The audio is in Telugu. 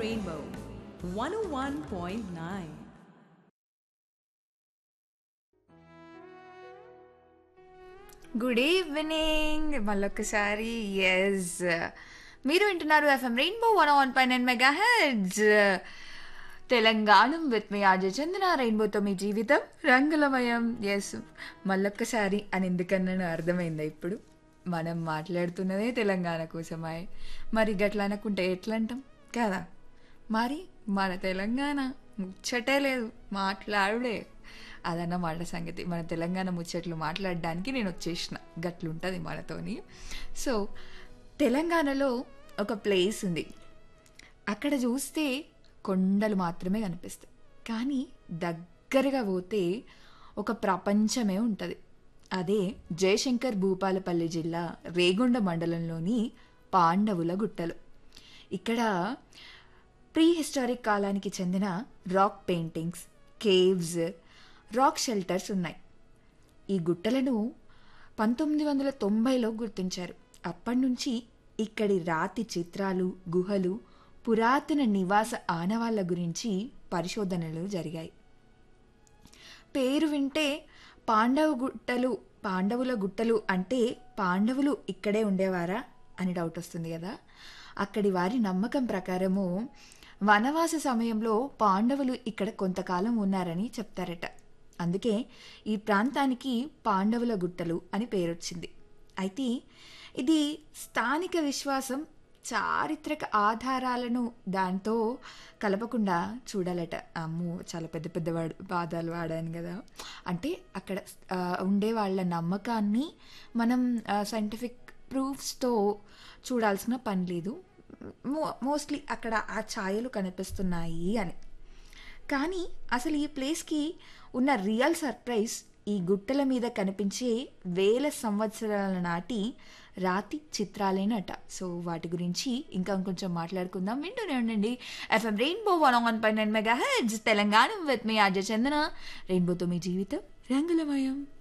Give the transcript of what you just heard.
Rainbow 101.9. గుడ్ ఈవినింగ్ మళ్ళొక్కసారి ఎస్ మీరు వింటున్నారు ఎఫ్ఎం రెయిన్బో వన్ వన్ పై nine megahertz Telangana with మీ ఆజ చందన రెయిన్బోతో మీ జీవితం రంగులమయం ఎస్ మళ్ళొక్కసారి అని ఎందుకన్నా అర్థమైందా ఇప్పుడు మనం మాట్లాడుతున్నదే తెలంగాణ కోసమే మరి గట్లా అనకుంటే ఎట్లా అంటాం కదా మరి మన తెలంగాణ ముచ్చటే లేదు మాట్లాడుడే అదన్నమాట సంగతి మన తెలంగాణ ముచ్చట్లు మాట్లాడడానికి నేను వచ్చేసిన గట్లుంటుంది మనతోని సో తెలంగాణలో ఒక ప్లేస్ ఉంది అక్కడ చూస్తే కొండలు మాత్రమే కనిపిస్తాయి కానీ దగ్గరగా పోతే ఒక ప్రపంచమే ఉంటుంది అదే జయశంకర్ భూపాలపల్లి జిల్లా రేగొండ మండలంలోని పాండవుల గుట్టలు ఇక్కడ ప్రీ హిస్టారిక్ కాలానికి చెందిన rock paintings caves rock shelters ఉన్నాయి ఈ గుట్టలను పంతొమ్మిది వందల తొంభైలో గుర్తించారు అప్పటి నుంచి ఇక్కడి రాతి చిత్రాలు గుహలు పురాతన నివాస ఆనవాళ్ళ గురించి పరిశోధనలు జరిగాయి పేరు వింటే పాండవ గుట్టలు పాండవుల గుట్టలు అంటే పాండవులు ఇక్కడే ఉండేవారా అని డౌట్ వస్తుంది కదా అక్కడి వారి నమ్మకం ప్రకారము వనవాస సమయంలో పాండవులు ఇక్కడ కొంతకాలం ఉన్నారని చెప్తారట అందుకే ఈ ప్రాంతానికి పాండవుల గుట్టలు అని పేరొచ్చింది అయితే ఇది స్థానిక విశ్వాసం చారిత్రక ఆధారాలను దాంతో కలపకుండా చూడాలట అమ్మో చాలా పెద్ద పెద్ద వాడు పాదాలు వాడాను కదా అంటే అక్కడ ఆ, ఉండే వాళ్ళ నమ్మకాన్ని మనం సైంటిఫిక్ ప్రూఫ్స్తో చూడాల్సిన పని లేదు మో మోస్ట్లీ అక్కడ ఆ ఛాయలు కనిపిస్తున్నాయి అని కానీ అసలు ఈ ప్లేస్కి ఉన్న రియల్ సర్ప్రైజ్ ఈ గుట్టల మీద కనిపించే వేల సంవత్సరాల నాటి రాతి చిత్రాలేనట సో వాటి గురించి ఇంకా కొంచెం మాట్లాడుకుందాం వింటూనే ఉండండి ఎఫ్ఎం రెయిన్బో వన్ వన్ పై nine megahertz Telangana with మీ ఆర్జ చందన రెయిన్బోతో మీ జీవితం రంగులమయం